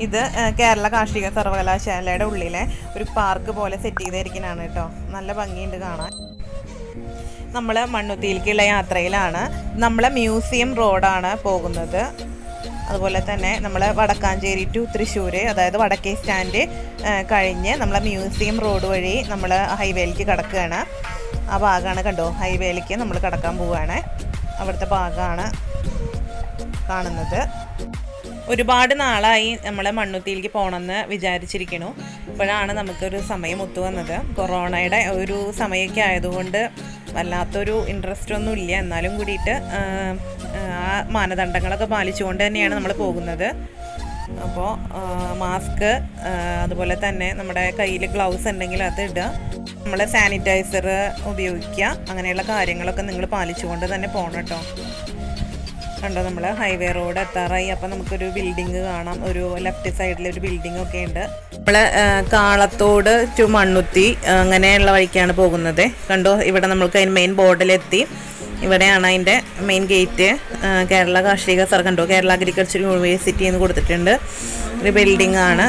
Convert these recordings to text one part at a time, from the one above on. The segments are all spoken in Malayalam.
ഇത് ആ, കേരള കാർഷിക സർവകലാശാലയുടെ ഉള്ളിലെ ഒരു പാർക്ക് പോലെ സെറ്റ് ചെയ്തിരിക്കുന്നതാണ് കേട്ടോ നല്ല ഭംഗിയുണ്ട് കാണാൻ നമ്മൾ മണ്ണുത്തിയിലേക്കുള്ള യാത്രയിലാണ് നമ്മൾ മ്യൂസിയം റോഡാണ് പോകുന്നത് അതുപോലെ തന്നെ നമ്മൾ വടക്കാഞ്ചേരി ടു തൃശ്ശൂർ അതായത് വടക്കേ സ്റ്റാൻഡ് ആ, കഴിഞ്ഞ് നമ്മൾ മ്യൂസിയം റോഡ് വഴി നമ്മൾ ഹൈവേയിലേക്ക് കിടക്കുകയാണ് ആ ഭാഗമാണ് കണ്ടോ ഹൈവേയിലേക്ക് നമ്മൾ കടക്കാൻ പോവുകയാണ് അവിടുത്തെ ഭാഗമാണ് കാണുന്നത് ഒരുപാട് നാളായി നമ്മൾ മണ്ണുത്തിയിലേക്ക് പോകണമെന്ന് വിചാരിച്ചിരിക്കണു ഇപ്പോഴാണ് നമുക്കൊരു സമയം ഒത്തു വന്നത് കൊറോണയുടെ ഒരു സമയമൊക്കെ ആയതുകൊണ്ട് വല്ലാത്തൊരു ഇൻട്രസ്റ്റ് ഒന്നും ഇല്ല എന്നാലും കൂടിയിട്ട് ആ, ആ മാനദണ്ഡങ്ങളൊക്കെ പാലിച്ചുകൊണ്ട് തന്നെയാണ് നമ്മൾ പോകുന്നത് അപ്പോൾ മാസ്ക് അതുപോലെ തന്നെ നമ്മുടെ കയ്യിൽ ഗ്ലൗസ് ഉണ്ടെങ്കിൽ അത് ഇടുക നമ്മൾ സാനിറ്റൈസർ ഉപയോഗിക്കുക അങ്ങനെയുള്ള കാര്യങ്ങളൊക്കെ നിങ്ങൾ പാലിച്ചുകൊണ്ട് തന്നെ പോകണം കേട്ടോ കണ്ടോ നമ്മൾ ഹൈവേ റോഡ് എത്താറായി അപ്പം നമുക്കൊരു ബിൽഡിങ് കാണാം ഒരു ലെഫ്റ്റ് സൈഡിൽ ഒരു ബിൽഡിംഗ് ഒക്കെ ഉണ്ട് നമ്മൾ കാളത്തോട് ടു മണ്ണുത്തി ആ, അങ്ങനെയുള്ള വഴിക്കാണ് പോകുന്നത് കണ്ടോ ഇവിടെ നമ്മൾക്ക് അതിന് മെയിൻ ബോർഡിലെത്തി ഇവിടെയാണ് അതിൻ്റെ മെയിൻ ഗേറ്റ് കേരള കാർഷിക സർ കണ്ടോ കേരള അഗ്രികൾച്ചർ യൂണിവേഴ്സിറ്റി എന്ന് കൊടുത്തിട്ടുണ്ട് ഒരു ബിൽഡിംഗ് ആണ്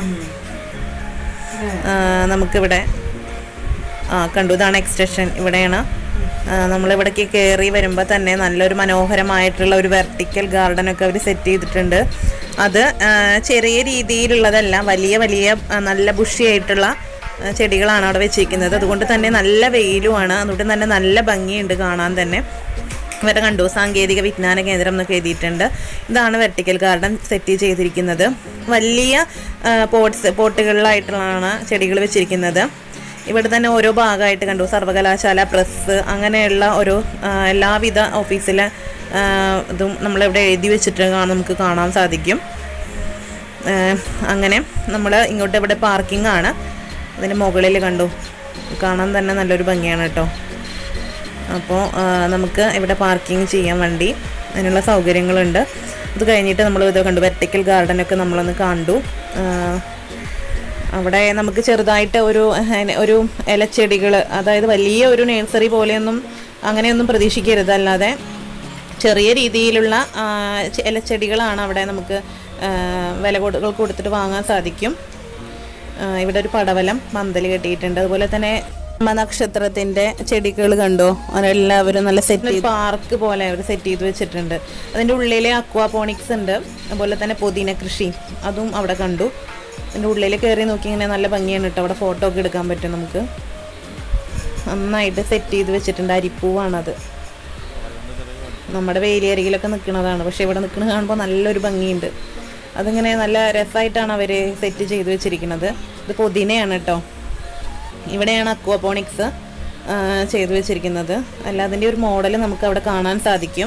ആ, നമുക്കിവിടെ ആ കണ്ടു ഇതാണ് എക്സ്റ്റൻഷൻ ഇവിടെയാണ് ആ, നമ്മളിവിടേക്ക് കയറി വരുമ്പോൾ തന്നെ നല്ലൊരു മനോഹരമായിട്ടുള്ള ഒരു വെർട്ടിക്കൽ ഗാർഡനൊക്കെ അവർ സെറ്റ് ചെയ്തിട്ടുണ്ട് അത് ആ, ചെറിയ രീതിയിലുള്ളതല്ല വലിയ വലിയ ആ, നല്ല ബുഷിയായിട്ടുള്ള ആ, ചെടികളാണ് അവിടെ വെച്ചിരിക്കുന്നത് അതുകൊണ്ട് തന്നെ നല്ല വെയിലുമാണ് അതുകൊണ്ട് തന്നെ നല്ല ഭംഗിയുണ്ട് കാണാൻ തന്നെ ഇവരെ കണ്ടു സാങ്കേതിക വിജ്ഞാന കേന്ദ്രം എന്നൊക്കെ എഴുതിയിട്ടുണ്ട് ഇതാണ് വെർട്ടിക്കൽ ഗാർഡൻ സെറ്റ് ചെയ്തിരിക്കുന്നത് വലിയ പോട്ട്സ് പോട്ടുകളിലായിട്ടുള്ളതാണ് ചെടികൾ വെച്ചിരിക്കുന്നത് ഇവിടെ തന്നെ ഓരോ ഭാഗമായിട്ട് കണ്ടു സർവകലാശാല പ്രസ് അങ്ങനെയുള്ള ഓരോ ആ, എല്ലാവിധ ഓഫീസിലെ ആ, ഇതും നമ്മളിവിടെ എഴുതി വെച്ചിട്ട് കാണാൻ നമുക്ക് കാണാൻ സാധിക്കും ആ, അങ്ങനെ നമ്മൾ ഇങ്ങോട്ട് ഇവിടെ പാർക്കിംഗ് ആണ് അതിന് മുകളിൽ കണ്ടു കാണാൻ തന്നെ നല്ലൊരു ഭംഗിയാണ് കേട്ടോ അപ്പോൾ നമുക്ക് ഇവിടെ പാർക്കിംഗ് ചെയ്യാൻ വണ്ടി അതിനുള്ള സൗകര്യങ്ങളുണ്ട് അത് കഴിഞ്ഞിട്ട് നമ്മൾ ഇത് കണ്ടു വെർട്ടിക്കൽ ഗാർഡനൊക്കെ നമ്മളൊന്ന് കണ്ടു ആ, അവിടെ നമുക്ക് ചെറുതായിട്ട് ഒരു ഹന- ഒരു ഇലച്ചെടികൾ അതായത് വലിയ ഒരു നഴ്സറി പോലെയൊന്നും അങ്ങനെയൊന്നും പ്രതീക്ഷിക്കരുത് അല്ലാതെ ചെറിയ രീതിയിലുള്ള ആ, ചെ- ഇലച്ചെടികളാണ് അവിടെ നമുക്ക് ആ, വില കൊടു കൊടുത്തിട്ട് വാങ്ങാൻ സാധിക്കും ആ, ഇവിടെ ഒരു പടവലം പന്തൽ കെട്ടിയിട്ടുണ്ട് അതുപോലെ തന്നെ നക്ഷത്രത്തിന്റെ ചെടികൾ കണ്ടോ അതെല്ലാവരും നല്ല സെറ്റ് പാർക്ക് പോലെ അവർ സെറ്റ് ചെയ്ത് വെച്ചിട്ടുണ്ട് അതിൻ്റെ ഉള്ളിലെ അക്വാപോണിക്സ് ഉണ്ട് അതുപോലെ തന്നെ പുതിന കൃഷി അതും അവിടെ കണ്ടു അതിൻ്റെ ഉള്ളിൽ കയറി നോക്കി ഇങ്ങനെ നല്ല ഭംഗിയാണ് കേട്ടോ അവിടെ ഫോട്ടോ ഒക്കെ എടുക്കാൻ പറ്റും നമുക്ക് നന്നായിട്ട് സെറ്റ് ചെയ്ത് വെച്ചിട്ടുണ്ട് അരിപ്പൂവാണത് നമ്മുടെ വേലിയരികിലൊക്കെ നിൽക്കുന്നതാണ് പക്ഷേ ഇവിടെ നിൽക്കുന്നത് കാണുമ്പോൾ നല്ലൊരു ഭംഗിയുണ്ട് അതിങ്ങനെ നല്ല രസമായിട്ടാണ് അവർ സെറ്റ് ചെയ്ത് വെച്ചിരിക്കുന്നത് ഇത് പുതിനയാണ് കേട്ടോ ഇവിടെയാണ് അക്വാപോണിക്സ് ചെയ്തു വെച്ചിരിക്കുന്നത് അല്ല അതിൻ്റെ ഒരു മോഡൽ നമുക്ക് അവിടെ കാണാൻ സാധിക്കും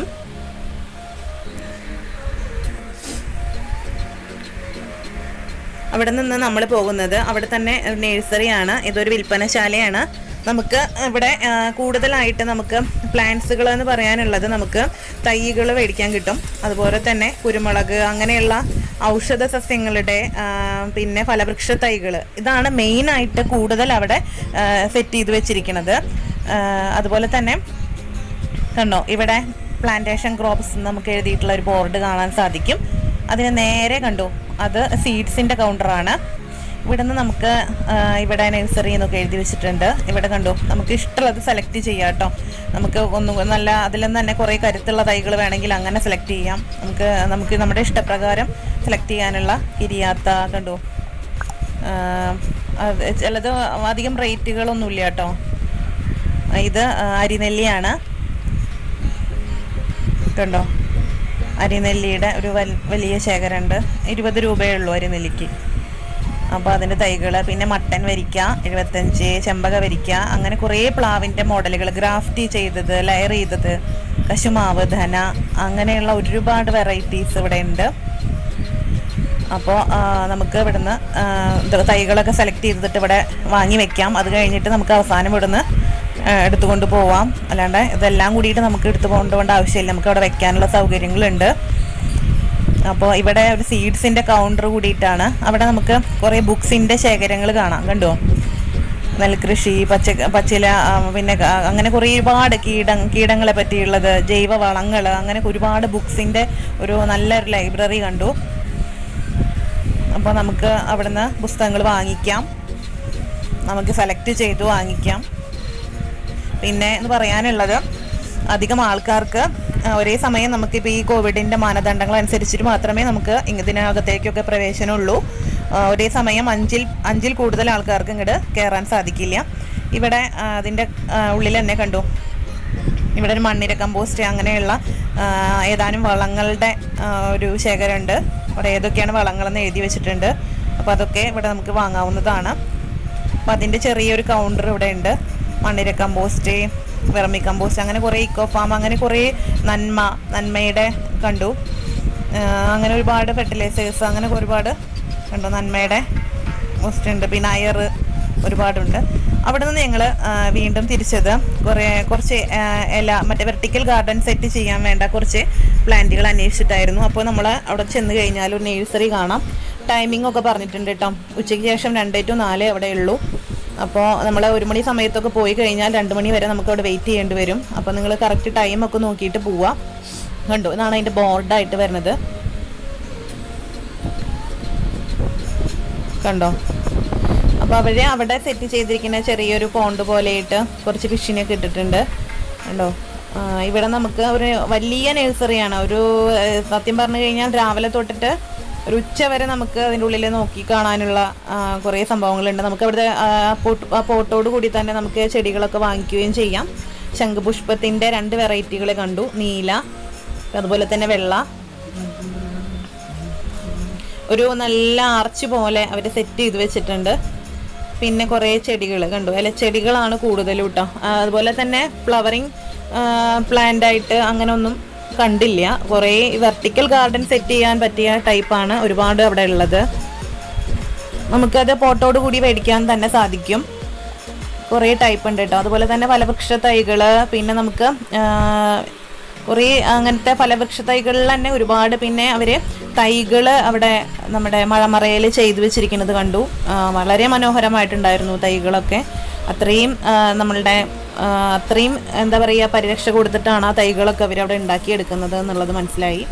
അവിടെ നിന്ന് നമ്മൾ പോകുന്നത് അവിടെ തന്നെ നേഴ്സറിയാണ് ഇതൊരു വിൽപ്പനശാലയാണ് നമുക്ക് ഇവിടെ ആ, കൂടുതലായിട്ട് നമുക്ക് പ്ലാന്റ്സുകൾ എന്ന് പറയാനുള്ളത് നമുക്ക് തൈകൾ മേടിക്കാൻ കിട്ടും അതുപോലെ തന്നെ കുരുമുളക് അങ്ങനെയുള്ള ഔഷധ സസ്യങ്ങളുടെ ആ, പിന്നെ ഫലവൃക്ഷ തൈകൾ ഇതാണ് മെയിനായിട്ട് കൂടുതൽ അവിടെ സെറ്റ് ചെയ്ത് വെച്ചിരിക്കുന്നത് ആ, അതുപോലെ തന്നെ കണ്ടോ ഇവിടെ പ്ലാന്റേഷൻ ക്രോപ്സ് നമുക്ക് എഴുതിയിട്ടുള്ള ഒരു ബോർഡ് കാണാൻ സാധിക്കും അതിന് നേരെ കണ്ടോ അത് സീഡ്സിന്റെ കൗണ്ടറാണ് ഇവിടെ നിന്ന് നമുക്ക് ആ, ഇവിടെ നഴ്സറി എന്നൊക്കെ എഴുതി വെച്ചിട്ടുണ്ട് ഇവിടെ കണ്ടോ നമുക്ക് ഇഷ്ടമുള്ളത് സെലക്ട് ചെയ്യാം കേട്ടോ നമുക്ക് ഒന്നും നല്ല അതിൽ നിന്ന് തന്നെ കുറേ കരുത്തുള്ള തൈകൾ വേണമെങ്കിൽ അങ്ങനെ സെലക്ട് ചെയ്യാം നമുക്ക് നമുക്ക് നമ്മുടെ ഇഷ്ടപ്രകാരം സെലക്ട് ചെയ്യാനുള്ള കിരിയാത്ത കണ്ടോ ആ, അത് ചിലത് അധികം റേറ്റുകളൊന്നുമില്ല കേട്ടോ ഇത് ആ, അരിനെല്ലിയാണ് കണ്ടോ അരിനെല്ലിയുടെ ഒരു വൽ- വലിയ ശേഖരമുണ്ട് ഇരുപത് രൂപയേ ഉള്ളൂ അരിനെല്ലിക്ക് അപ്പോൾ അതിൻ്റെ തൈകൾ പിന്നെ മട്ടൻ വരിക്ക എഴുപത്തഞ്ച് ചെമ്പക വരിക്ക അങ്ങനെ കുറേ പ്ലാവിൻ്റെ മോഡലുകൾ ഗ്രാഫ്റ്റ് ചെയ്തത് ലെയർ ചെയ്തത് കശുമാവ് ധന അങ്ങനെയുള്ള ഒരുപാട് വെറൈറ്റീസ് ഇവിടെ ഉണ്ട് അപ്പോൾ നമുക്ക് ഇവിടുന്ന് ആ, ഇത് തൈകളൊക്കെ സെലക്ട് ചെയ്തിട്ട് ഇവിടെ വാങ്ങി വെക്കാം അത് കഴിഞ്ഞിട്ട് നമുക്ക് അവസാനം ഇവിടുന്ന് ആ, എടുത്തുകൊണ്ട് പോവാം അല്ലാണ്ട് ഇതെല്ലാം കൂടിയിട്ട് നമുക്ക് എടുത്തു കൊണ്ടുപോകേണ്ട ആവശ്യമില്ല നമുക്ക് അവിടെ വെക്കാനുള്ള സൗകര്യങ്ങളുണ്ട് അപ്പോൾ ഇവിടെ ഒരു സീഡ്സിൻ്റെ കൗണ്ടർ കൂടിയിട്ടാണ് അവിടെ നമുക്ക് കുറേ ബുക്സിൻ്റെ ശേഖരങ്ങൾ കാണാം കണ്ടോ നെൽകൃഷി പച്ച പച്ചില ആ, പിന്നെ ക- അങ്ങനെ കുറേ ഒരുപാട് കീട കീടങ്ങളെ പറ്റിയുള്ളത് ജൈവ വളങ്ങൾ അങ്ങനെ ഒരുപാട് ബുക്സിൻ്റെ ഒരു നല്ലൊരു ലൈബ്രറി കണ്ടു അപ്പോൾ നമുക്ക് അവിടുന്ന് പുസ്തകങ്ങൾ വാങ്ങിക്കാം നമുക്ക് സെലക്ട് ചെയ്ത് വാങ്ങിക്കാം പിന്നെ എന്ന് പറയാനുള്ളത് അധികം ആൾക്കാർക്ക് ആ, ഒരേ സമയം നമുക്കിപ്പോൾ ഈ കോവിഡിൻ്റെ മാനദണ്ഡങ്ങൾ അനുസരിച്ചിട്ട് മാത്രമേ നമുക്ക് ഇതിനകത്തേക്കൊക്കെ പ്രവേശനമുള്ളൂ ആ, ഒരേ സമയം അഞ്ചിൽ അഞ്ചിൽ കൂടുതൽ ആൾക്കാർക്ക് ഇങ്ങോട്ട് കയറാൻ സാധിക്കില്ല ഇവിടെ ആ, അതിൻ്റെ ആ, ഉള്ളിൽ തന്നെ കണ്ടു ഇവിടെ ഒരു മണ്ണിര കമ്പോസ്റ്റ് അങ്ങനെയുള്ള ആ, ഏതാനും വളങ്ങളുടെ ആ, ഒരു ശേഖരമുണ്ട് അവിടെ ഏതൊക്കെയാണ് വളങ്ങളെന്ന് എഴുതി വെച്ചിട്ടുണ്ട് അപ്പോൾ അതൊക്കെ ഇവിടെ നമുക്ക് വാങ്ങാവുന്നതാണ് അപ്പോൾ അതിൻ്റെ ചെറിയൊരു കൗണ്ടർ ഇവിടെ ഉണ്ട് മണ്ണിര കമ്പോസ്റ്റ് വെറമി കമ്പോസ്റ്റ് അങ്ങനെ കുറേ ഇക്കോ ഫാം അങ്ങനെ കുറേ നന്മ നന്മയുടെ കണ്ടു ആ, അങ്ങനെ ഒരുപാട് ഫെർട്ടിലൈസേഴ്സ് അങ്ങനെ ഒരുപാട് കണ്ടു നന്മയുടെ പോസ്റ്റ് ഉണ്ട് പിന്നെ അയർ ഒരുപാടുണ്ട് അവിടെ നിന്ന് ഞങ്ങൾ വീണ്ടും തിരിച്ചത് കുറേ കുറച്ച് ആ, ഇല മറ്റേ വെർട്ടിക്കൽ ഗാർഡൻ സെറ്റ് ചെയ്യാൻ വേണ്ട കുറച്ച് പ്ലാന്റുകൾ അന്വേഷിച്ചിട്ടായിരുന്നു അപ്പോൾ നമ്മൾ അവിടെ ചെന്ന് കഴിഞ്ഞാൽ ഒരു നേഴ്സറി കാണാം ടൈമിംഗ് ഒക്കെ പറഞ്ഞിട്ടുണ്ട് കേട്ടോ ഉച്ചയ്ക്ക് ശേഷം രണ്ട് ടു നാല് അവിടെ ഉള്ളൂ അപ്പോൾ നമ്മൾ ഒരു മണി സമയത്തൊക്കെ പോയി കഴിഞ്ഞാൽ രണ്ട് മണി വരെ നമുക്ക് അവിടെ വെയിറ്റ് ചെയ്യേണ്ടി വരും അപ്പോൾ നിങ്ങൾ കറക്റ്റ് ടൈമൊക്കെ നോക്കിയിട്ട് പോവാം കണ്ടു ഇതാണ് അതിൻ്റെ ബോർഡായിട്ട് വരുന്നത് കണ്ടോ അപ്പോൾ അവർ അവിടെ സെറ്റ് ചെയ്തിരിക്കുന്ന ചെറിയൊരു പോണ്ട് പോലെയിട്ട് കുറച്ച് ഫിഷിനൊക്കെ ഇട്ടിട്ടുണ്ട് കണ്ടോ ആ, ഇവിടെ നമുക്ക് ഒരു വലിയ നഴ്സറിയാണ് ഒരു ഏഹ്, സത്യം പറഞ്ഞു കഴിഞ്ഞാൽ രാവിലെ തൊട്ടിട്ട് ഒരു ഉച്ച വരെ നമുക്ക് അതിൻ്റെ ഉള്ളിൽ നോക്കി കാണാനുള്ള ആ, കുറേ സംഭവങ്ങളുണ്ട് നമുക്ക് അവിടുത്തെ ആ, പോട്ട് ആ പോട്ടോട് കൂടി തന്നെ നമുക്ക് ചെടികളൊക്കെ വാങ്ങിക്കുകയും ചെയ്യാം ശംഖുപുഷ്പത്തിൻ്റെ രണ്ട് വെറൈറ്റികൾ കണ്ടു നീല അതുപോലെ തന്നെ വെള്ള ഒരു നല്ല ആർച്ച് പോലെ അവർ സെറ്റ് ചെയ്ത് വെച്ചിട്ടുണ്ട് പിന്നെ കുറേ ചെടികൾ കണ്ടു ഇലച്ചെടികളാണ് കൂടുതലും കേട്ടോ ആ, അതുപോലെ തന്നെ ഫ്ലവറിങ് പ്ലാന്റ് ആയിട്ട് അങ്ങനെ ഒന്നും കണ്ടില്ല കുറേ വെർട്ടിക്കൽ ഗാർഡൻ സെറ്റ് ചെയ്യാൻ പറ്റിയ ടൈപ്പാണ് ഒരുപാട് അവിടെ ഉള്ളത് നമുക്കത് പോട്ടോട് കൂടി മേടിക്കാൻ തന്നെ സാധിക്കും കുറേ ടൈപ്പ് ഉണ്ട് കേട്ടോ അതുപോലെ തന്നെ ഫലവൃക്ഷ തൈകൾ പിന്നെ നമുക്ക് ആ, കുറേ അങ്ങനത്തെ ഫലവൃക്ഷ തൈകളിൽ തന്നെ ഒരുപാട് പിന്നെ അവർ തൈകൾ അവിടെ നമ്മുടെ മഴമറയിൽ ചെയ്തു വെച്ചിരിക്കുന്നത് കണ്ടു ആ, വളരെ മനോഹരമായിട്ടുണ്ടായിരുന്നു തൈകളൊക്കെ അത്രയും ആ, നമ്മളുടെ ആ, അത്രയും എന്താ പറയുക പരിരക്ഷ കൊടുത്തിട്ടാണ് ആ തൈകളൊക്കെ അവരവിടെ ഉണ്ടാക്കിയെടുക്കുന്നത് എന്നുള്ളത് മനസ്സിലായി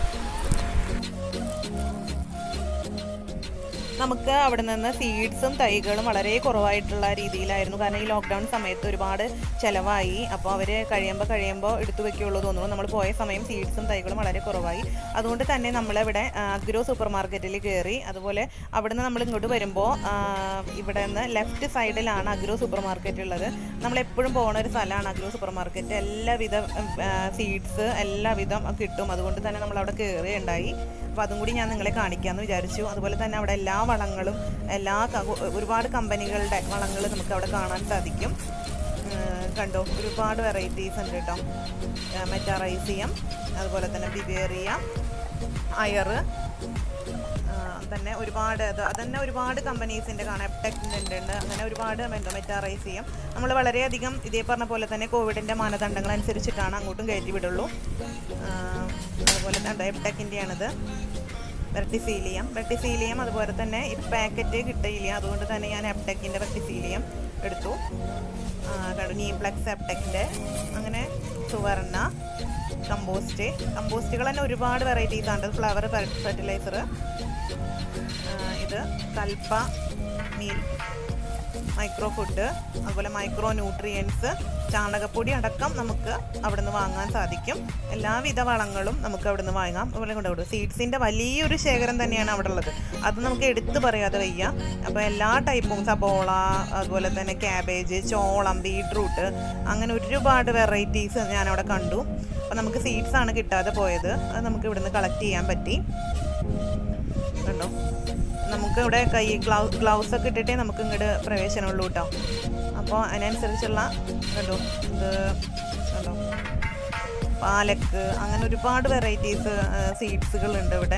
നമുക്ക് അവിടെ നിന്ന് സീഡ്സും തൈകളും വളരെ കുറവായിട്ടുള്ള രീതിയിലായിരുന്നു കാരണം ഈ ലോക്ക്ഡൗൺ സമയത്ത് ഒരുപാട് ചിലവായി അപ്പോൾ അവർ കഴിയുമ്പോൾ കഴിയുമ്പോൾ എടുത്തു വെക്കുകയുള്ളൂ തോന്നുന്നു നമ്മൾ പോയ സമയം സീഡ്സും തൈകളും വളരെ കുറവായി അതുകൊണ്ട് തന്നെ നമ്മളിവിടെ അഗ്രോ സൂപ്പർ മാർക്കറ്റിൽ കയറി അതുപോലെ അവിടെ നിന്ന് നമ്മൾ ഇങ്ങോട്ട് വരുമ്പോൾ ഇവിടെ നിന്ന് ലെഫ്റ്റ് സൈഡിലാണ് അഗ്രോ സൂപ്പർ മാർക്കറ്റ് ഉള്ളത് നമ്മൾ എപ്പോഴും പോകുന്ന ഒരു സ്ഥലമാണ് അഗ്രോ സൂപ്പർ മാർക്കറ്റ് എല്ലാവിധ സീഡ്സ് എല്ലാവിധം കിട്ടും അതുകൊണ്ട് തന്നെ നമ്മൾ അവിടെ കയറുകയുണ്ടായി അപ്പോൾ അതും കൂടി ഞാൻ നിങ്ങളെ കാണിക്കാമെന്ന് വിചാരിച്ചു അതുപോലെ തന്നെ അവിടെ എല്ലാ വളങ്ങളും എല്ലാ ക- ഒരുപാട് കമ്പനികളുടെ വളങ്ങൾ നമുക്ക് അവിടെ കാണാൻ സാധിക്കും ഏഹ് കണ്ടോ ഒരുപാട് വെറൈറ്റീസ് ഉണ്ട് കേട്ടോ മെറ്റാറൈസിയം അതുപോലെ തന്നെ ബിബേറിയ അയറ് തന്നെ ഒരുപാട് അത് അതന്നെ ഒരുപാട് കമ്പനീസിൻ്റെ കാണാം എപ്ടെക്കിൻ്റെ ഉണ്ട് അങ്ങനെ ഒരുപാട് എന്താ മെറ്റാറൈസിയം നമ്മൾ വളരെയധികം ഇതേ പറഞ്ഞ പോലെ തന്നെ കോവിഡിൻ്റെ മാനദണ്ഡങ്ങൾ അനുസരിച്ചിട്ടാണ് അങ്ങോട്ടും കയറ്റി വിടുള്ളൂ ആ, അതുപോലെ തന്നെ എപ്ടെക്കിൻ്റെയാണിത് വെർട്ടിസീലിയം വെർട്ടിസീലിയം അതുപോലെ തന്നെ ഈ പാക്കറ്റ് കിട്ടിയില്ല അതുകൊണ്ട് തന്നെ ഞാൻ എപ്ടെക്കിൻ്റെ വെർട്ടിസീലിയം എടുത്തു ആ, കണ്ടു നീംപ്ലക്സ് എപ്ടെക്കിൻ്റെ അങ്ങനെ സുവർണ കമ്പോസ്റ്റ് കമ്പോസ്റ്റുകൾ തന്നെ ഒരുപാട് വെറൈറ്റീസ് ആണ് ഫ്ലവർ ഫെർട്ടിലൈസർ ഇത് കൽപ്പ മീൽ മൈക്രോ ഫുഡ് അതുപോലെ മൈക്രോ ന്യൂട്രിയൻസ് ചാണകപ്പൊടി അടക്കം നമുക്ക് അവിടുന്ന് വാങ്ങാൻ സാധിക്കും എല്ലാവിധ വളങ്ങളും നമുക്ക് അവിടുന്ന് വാങ്ങാം അതുപോലെ കൊണ്ടുപോകും സീഡ്സിൻ്റെ വലിയൊരു ശേഖരം തന്നെയാണ് അവിടെ ഉള്ളത് അത് നമുക്ക് എടുത്തു പറയാതെ വയ്യ അപ്പോൾ എല്ലാ ടൈപ്പും സബോള അതുപോലെ തന്നെ ക്യാബേജ് ചോളം ബീട്രൂട്ട് അങ്ങനെ ഒരുപാട് വെറൈറ്റീസ് ഞാനവിടെ കണ്ടു അപ്പോൾ നമുക്ക് സീഡ്സ് ആണ് കിട്ടാതെ പോയത് അത് നമുക്ക് ഇവിടുന്ന് കളക്ട് ചെയ്യാൻ പറ്റി കണ്ടോ നമുക്ക് ഇവിടെ കൈ ഗ്ലൗ ഗ്ലൗസ് ഒക്കെ ഇട്ടിട്ടേ നമുക്ക് ഇങ്ങോട്ട് പ്രവേശനമുള്ളൂ കേട്ടോ അപ്പോൾ അതിനനുസരിച്ചുള്ള കണ്ടോ ഇത് കണ്ടോ പാലക്ക് അങ്ങനെ ഒരുപാട് വെറൈറ്റീസ് സീഡ്സുകൾ ഉണ്ട് ഇവിടെ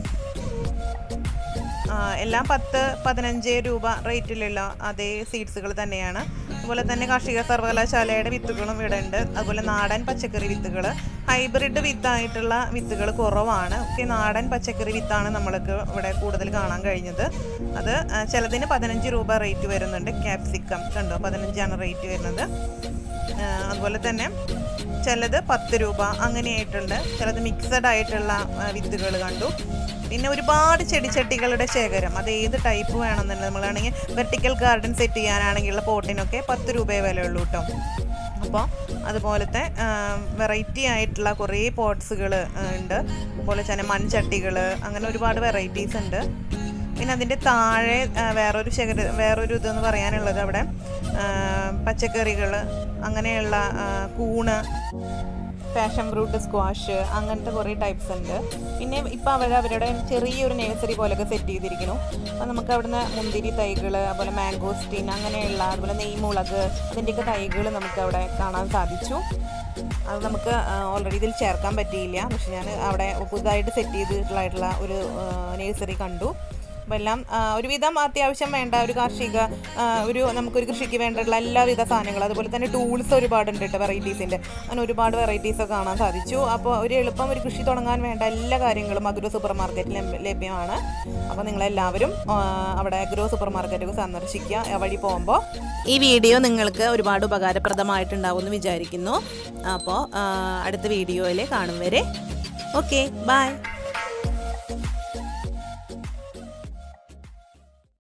ആ, എല്ലാം പത്ത് പതിനഞ്ച് രൂപ റേറ്റിലുള്ള അതേ സീഡ്സുകൾ തന്നെയാണ് അതുപോലെ തന്നെ കാർഷിക സർവകലാശാലയുടെ വിത്തുകളും ഇവിടെ ഉണ്ട് അതുപോലെ നാടൻ പച്ചക്കറി വിത്തുകൾ ഹൈബ്രിഡ് വിത്തായിട്ടുള്ള വിത്തുകൾ കുറവാണ് ഒക്കെ നാടൻ പച്ചക്കറി വിത്താണ് നമ്മൾക്ക് ഇവിടെ കൂടുതൽ കാണാൻ കഴിഞ്ഞത് അത് ആ, ചിലതിന് പതിനഞ്ച് രൂപ റേറ്റ് വരുന്നുണ്ട് ക്യാപ്സിക്കം കണ്ടോ പതിനഞ്ചാണ് റേറ്റ് വരുന്നത് ആ, അതുപോലെ തന്നെ ചിലത് പത്ത് രൂപ അങ്ങനെയായിട്ടുണ്ട് ചിലത് മിക്സഡ് ആയിട്ടുള്ള വിത്തുകൾ കണ്ടു പിന്നെ ഒരുപാട് ചെടിച്ചട്ടികളുടെ ശേഖരം അത് ഏത് ടൈപ്പ് വേണമെന്നുണ്ടെങ്കിൽ നമ്മളാണെങ്കിൽ വെർട്ടിക്കൽ ഗാർഡൻ സെറ്റ് ചെയ്യാനാണെങ്കിലുള്ള പോട്ടിനൊക്കെ പത്ത് രൂപയെ വിലയുള്ളൂ കേട്ടോ അപ്പോൾ അതുപോലത്തെ വെറൈറ്റി ആയിട്ടുള്ള കുറേ പോട്ട്സുകൾ ഉണ്ട് അതുപോലെ തന്നെ മൺചട്ടികൾ അങ്ങനെ ഒരുപാട് വെറൈറ്റീസ് ഉണ്ട് പിന്നെ അതിൻ്റെ താഴെ ആ, വേറൊരു ശേഖര വേറൊരു ഇതെന്ന് പറയാനുള്ളത് അവിടെ പച്ചക്കറികൾ അങ്ങനെയുള്ള ആ, കൂണ് പാഷൻ ഫ്രൂട്ട് സ്ക്വാഷ് അങ്ങനത്തെ കുറേ ടൈപ്സ് ഉണ്ട് പിന്നെ ഇപ്പോൾ അവർ അവരുടെ ചെറിയൊരു നഴ്സറി പോലെയൊക്കെ സെറ്റ് ചെയ്തിരിക്കുന്നു അപ്പോൾ നമുക്ക് അവിടുന്ന് മുന്തിരി തൈകൾ അതുപോലെ മാംഗോസ്റ്റീൻ അങ്ങനെയുള്ള അതുപോലെ നെയ്മുളക് അതിൻ്റെയൊക്കെ തൈകൾ നമുക്ക് അവിടെ കാണാൻ സാധിച്ചു അത് നമുക്ക് ഓൾറെഡി ഇതിൽ ചേർക്കാൻ പറ്റിയില്ല പക്ഷെ ഞാൻ അവിടെ പുതുതായിട്ട് സെറ്റ് ചെയ്തിട്ടുള്ളതായിട്ടുള്ള ഒരു നഴ്സറി കണ്ടു അപ്പോൾ എല്ലാം ആ, ഒരുവിധം അത്യാവശ്യം വേണ്ട ഒരു കാർഷിക ആ, ഒരു നമുക്കൊരു കൃഷിക്ക് വേണ്ടിയിട്ടുള്ള എല്ലാവിധ സാധനങ്ങളും അതുപോലെ തന്നെ ടൂൾസ് ഒരുപാടുണ്ട് കേട്ടോ വെറൈറ്റീസിൻ്റെ അങ്ങനെ ഒരുപാട് വെറൈറ്റീസ് കാണാൻ സാധിച്ചു അപ്പോൾ ഒരു എളുപ്പം ഒരു കൃഷി തുടങ്ങാൻ വേണ്ട എല്ലാ കാര്യങ്ങളും അഗ്രോ സൂപ്പർ മാർക്കറ്റിൽ ലഭ്യ- ലഭ്യമാണ് അപ്പോൾ നിങ്ങളെല്ലാവരും ആ, അവിടെ അഗ്രോ സൂപ്പർ മാർക്കറ്റ് സന്ദർശിക്കുക ആ വഴി പോകുമ്പോൾ ഈ വീഡിയോ നിങ്ങൾക്ക് ഒരുപാട് ഉപകാരപ്രദമായിട്ടുണ്ടാവുമെന്ന് വിചാരിക്കുന്നു അപ്പോൾ അടുത്ത വീഡിയോയിൽ കാണും വരെ ഓക്കെ ബൈ